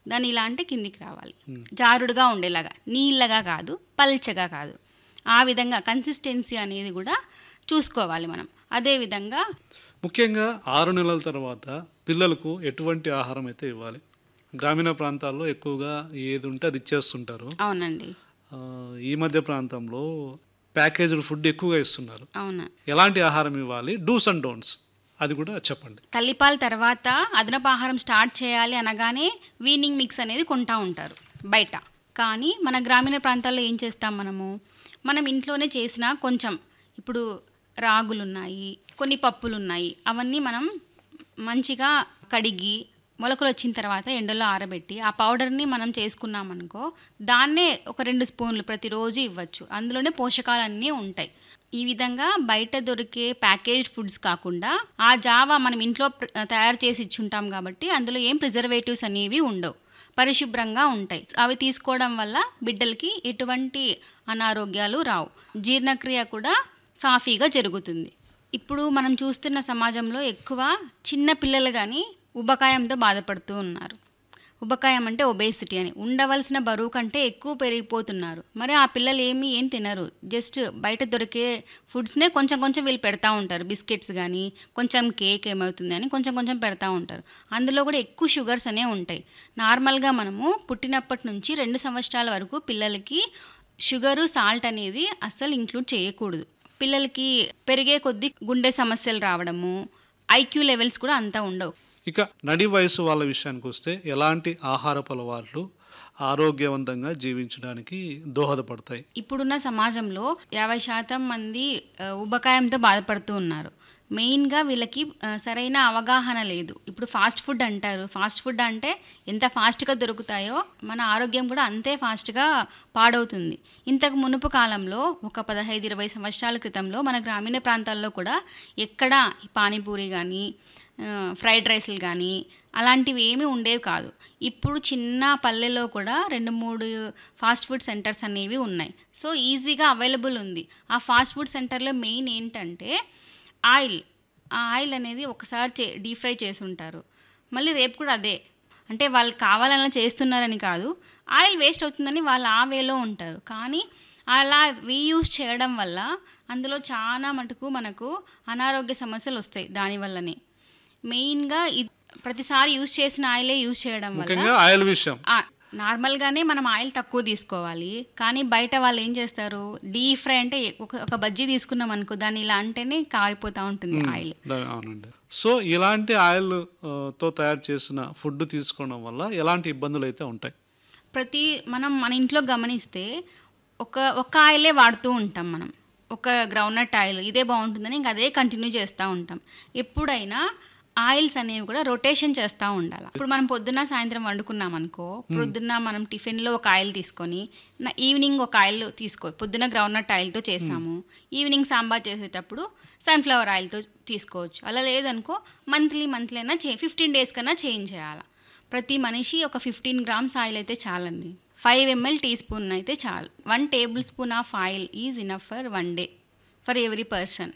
దాన్ని ఇలా అంటే కిందికి రావాలి జారుడుగా ఉండేలాగా నీళ్ళగా కాదు పల్చగా కాదు ఆ విధంగా కన్సిస్టెన్సీ అనేది కూడా చూసుకోవాలి మనం అదేవిధంగా ముఖ్యంగా ఆరు నెలల తర్వాత పిల్లలకు ఎటువంటి ఆహారం అయితే ఇవ్వాలి గ్రామీణ ప్రాంతాల్లో ఎక్కువగా ఏది ఉంటే అది ఇచ్చేస్తుంటారు అవునండి ఆ, ఈ మధ్య ప్రాంతంలో ప్యాకేజ్డ్ ఫుడ్ ఎక్కువగా ఇస్తున్నారు అవును ఎలాంటి ఆహారం ఇవ్వాలి డూస్ అండ్ డోంట్స్ అది కూడా చెప్పండి తల్లిపాల తర్వాత అదనపు ఆహారం స్టార్ట్ చేయాలి అనగానే వీనింగ్ మిక్స్ అనేది కొంటా ఉంటారు బయట కానీ మన గ్రామీణ ప్రాంతాల్లో ఏం చేస్తాం మనము మనం ఇంట్లోనే చేసిన కొంచెం ఇప్పుడు రాగులు ఉన్నాయి కొన్ని పప్పులు ఉన్నాయి అవన్నీ మనం మంచిగా కడిగి మొలకలు వచ్చిన తర్వాత ఎండలో ఆరబెట్టి ఆ పౌడర్ని మనం చేసుకున్నాం అనుకో దాన్నే ఒక రెండు స్పూన్లు ప్రతిరోజు ఇవ్వచ్చు అందులోనే పోషకాలన్నీ ఉంటాయి ఈ విధంగా బయట దొరికే ప్యాకేజ్డ్ ఫుడ్స్ కాకుండా ఆ జావా మనం ఇంట్లో ప్ర- తయారు చేసి ఇచ్చుంటాం కాబట్టి అందులో ఏం ప్రిజర్వేటివ్స్ అనేవి ఉండవు పరిశుభ్రంగా ఉంటాయి అవి తీసుకోవడం వల్ల బిడ్డలకి ఎటువంటి అనారోగ్యాలు రావు జీర్ణక్రియ కూడా సాఫీగా జరుగుతుంది ఇప్పుడు మనం చూస్తున్న సమాజంలో ఎక్కువ చిన్న పిల్లలు కానీ ఉబకాయంతో బాధపడుతూ ఉన్నారు ఉబకాయం అంటే ఒబేసిటీ అని ఉండవలసిన బరువు కంటే ఎక్కువ పెరిగిపోతున్నారు మరి ఆ పిల్లలు ఏమి ఏం తినరు జస్ట్ బయట దొరికే ఫుడ్స్నే కొంచెం కొంచెం వీళ్ళు పెడతా ఉంటారు బిస్కెట్స్ కానీ కొంచెం కేక్ ఏమవుతుంది అని కొంచెం కొంచెం పెడతా ఉంటారు అందులో కూడా ఎక్కువ షుగర్స్ అనే ఉంటాయి నార్మల్గా మనము పుట్టినప్పటి నుంచి రెండు సంవత్సరాల వరకు పిల్లలకి షుగరు సాల్ట్ అనేది అస్సలు ఇంక్లూడ్ చేయకూడదు పిల్లలకి పెరిగే కొద్దీ గుండె సమస్యలు రావడము ఐక్యూ లెవెల్స్ కూడా అంతా ఉండవు ఇక నడి వయసు వాళ్ళ విషయానికి వస్తే ఎలాంటి ఆహారపు అలవాట్లు ఆరోగ్యవంతంగా జీవించడానికి దోహదపడతాయి ఇప్పుడున్న సమాజంలో యాభై శాతం మంది ఆ, ఉబకాయంతో బాధపడుతూ ఉన్నారు మెయిన్గా వీళ్ళకి ఆ, సరైన అవగాహన లేదు ఇప్పుడు ఫాస్ట్ ఫుడ్ అంటారు ఫాస్ట్ ఫుడ్ అంటే ఎంత ఫాస్ట్గా దొరుకుతాయో మన ఆరోగ్యం కూడా అంతే ఫాస్ట్గా పాడవుతుంది ఇంతకు మునుపు కాలంలో ఒక పదహైదు ఇరవై సంవత్సరాల క్రితంలో మన గ్రామీణ ప్రాంతాల్లో కూడా ఎక్కడ ఈ పానీపూరి కానీ ఫ్రైడ్ రైస్లు కానీ అలాంటివి ఏమీ ఉండేవి కాదు ఇప్పుడు చిన్న పల్లెలో కూడా రెండు మూడు ఫాస్ట్ ఫుడ్ సెంటర్స్ అనేవి ఉన్నాయి సో ఈజీగా అవైలబుల్ ఉంది ఆ ఫాస్ట్ ఫుడ్ సెంటర్లో మెయిన్ ఏంటంటే ఆయిల్ ఆ ఆయిల్ అనేది ఒకసారి చే డీప్ ఫ్రై చేసి ఉంటారు మళ్ళీ రేపు కూడా అదే అంటే వాళ్ళు కావాలన్నా చేస్తున్నారని కాదు ఆయిల్ వేస్ట్ అవుతుందని వాళ్ళు ఆ వేలో ఉంటారు కానీ అలా రీయూజ్ చేయడం వల్ల అందులో చాలా మటుకు మనకు అనారోగ్య సమస్యలు వస్తాయి దానివల్లనే మెయిన్గా ఇది ప్రతిసారి యూజ్ చేసిన ఆయిలే యూజ్ చేయడం వల్ల ముఖ్యంగా ఆయిల్ విషయం ఆ, నార్మల్గానే మనం ఆయిల్ తక్కువ తీసుకోవాలి కానీ బయట వాళ్ళు ఏం చేస్తారు డీప్ ఫ్రై అంటే ఒక ఒక బజ్జీ తీసుకున్నాం అనుకో దాన్ని ఇలా అంటేనే కారిపోతూ ఉంటుంది ఆయిల్ దా- అవునండి సో ఇలాంటి ఆయిల్ ఆ, తో తయారు చేసిన ఫుడ్ తీసుకోవడం వల్ల ఎలాంటి ఇబ్బందులు అయితే ఉంటాయి ప్రతి మనం మన ఇంట్లో గమనిస్తే ఒక ఒక ఆయిలే వాడుతూ ఉంటాం మనం ఒక గ్రౌండ్నట్ ఆయిల్ ఇదే బాగుంటుందని ఇంకా అదే కంటిన్యూ చేస్తూ ఉంటాం ఎప్పుడైనా ఆయిల్స్ అనేవి కూడా రొటేషన్ చేస్తూ ఉండాలి ఇప్పుడు మనం పొద్దున్న సాయంత్రం వండుకున్నాం అనుకో పొద్దున్న మనం టిఫిన్లో ఒక ఆయిల్ తీసుకొని నా ఈవినింగ్ ఒక ఆయిల్ తీసుకో పొద్దున్న గ్రౌండ్నట్ ఆయిల్తో చేసాము ఈవినింగ్ సాంబార్ చేసేటప్పుడు సన్ఫ్లవర్ ఆయిల్తో తీసుకోవచ్చు అలా లేదనుకో మంత్లీ మంత్లీ అయినా చే ఫిఫ్టీన్ డేస్ కన్నా చేంజ్ చేయాలి ప్రతి మనిషి ఒక ఫిఫ్టీన్ గ్రామ్స్ ఆయిల్ అయితే చాలండి ఫైవ్ ఎంఎల్ టీ స్పూన్ అయితే చాలు one tablespoon of oil is enough for one day for every person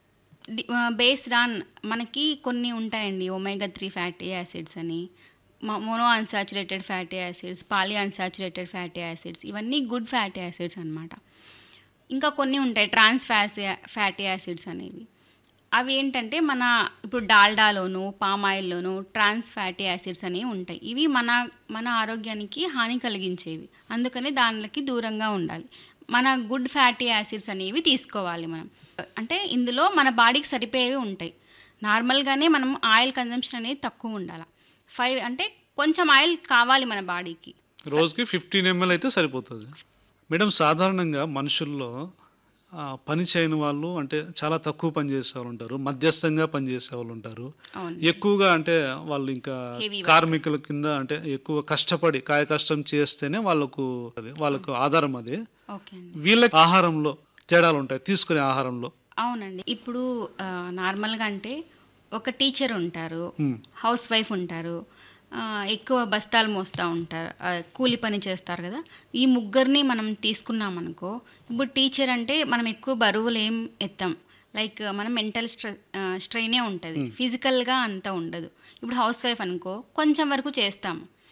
based on మనకి కొన్ని ఉంటాయండి ఒమేగా త్రీ ఫ్యాటీ యాసిడ్స్ అని mono unsaturated fatty acids poly unsaturated fatty acids ఇవన్నీ good fatty acids అన్నమాట ఇంకా కొన్ని ఉంటాయి ట్రాన్స్ ఫ్యాసి ఫ్యాటీ యాసిడ్స్ అనేవి అవి ఏంటంటే మన ఇప్పుడు డాల్డాలోను పామ్ ఆయిల్లోను ట్రాన్స్ ఫ్యాటీ యాసిడ్స్ అనేవి ఉంటాయి ఇవి మన మన ఆరోగ్యానికి హాని కలిగించేవి అందుకని దానికి దూరంగా ఉండాలి మన గుడ్ ఫ్యాటీ యాసిడ్స్ అనేవి తీసుకోవాలి మనం అంటే ఇందులో మన బాడీకి సరిపోయేవి ఉంటాయి నార్మల్గానే మనం ఆయిల్ కన్జంప్షన్ అనేది తక్కువ ఉండాలి ఫైవ్ అంటే కొంచెం ఆయిల్ కావాలి మన బాడీకి రోజుకి ఫిఫ్టీన్ ఎంఎల్ అయితే సరిపోతుంది మేడం సాధారణంగా మనుషుల్లో ఆ, పని చేయని వాళ్ళు అంటే చాలా తక్కువ పని చేసే వాళ్ళు ఉంటారు మధ్యస్థంగా పని చేసే వాళ్ళు ఉంటారు అవును ఎక్కువగా అంటే వాళ్ళు ఇంకా Heavy work. కార్మికుల కింద అంటే ఎక్కువ కష్టపడి కాయ కష్టం చేస్తేనే వాళ్ళకు అది వాళ్ళకు ఆధారం అది ఓకే అండి వీళ్ళకి ఆహారంలో తేడాలు ఉంటాయి తీసుకునే ఆహారంలో అవునండి ఇప్పుడు ఆ, నార్మల్గా అంటే ఒక టీచర్ ఉంటారు మ్. హౌస్ వైఫ్ ఉంటారు ఆ, ఎక్కువ బస్తాలు మోస్తూ ఉంటారు ఆ, కూలి పని చేస్తారు కదా ఈ ముగ్గురిని మనం తీసుకున్నాం అనుకో ఇప్పుడు టీచర్ అంటే మనం ఎక్కువ బరువులు ఏం ఎత్తాం లైక్ మనం మెంటల్ స్ట్రె స్ట్రెయినే ఉంటుంది ఫిజికల్గా అంత ఉండదు ఇప్పుడు హౌస్ వైఫ్ అనుకో కొంచెం వరకు చేస్తాము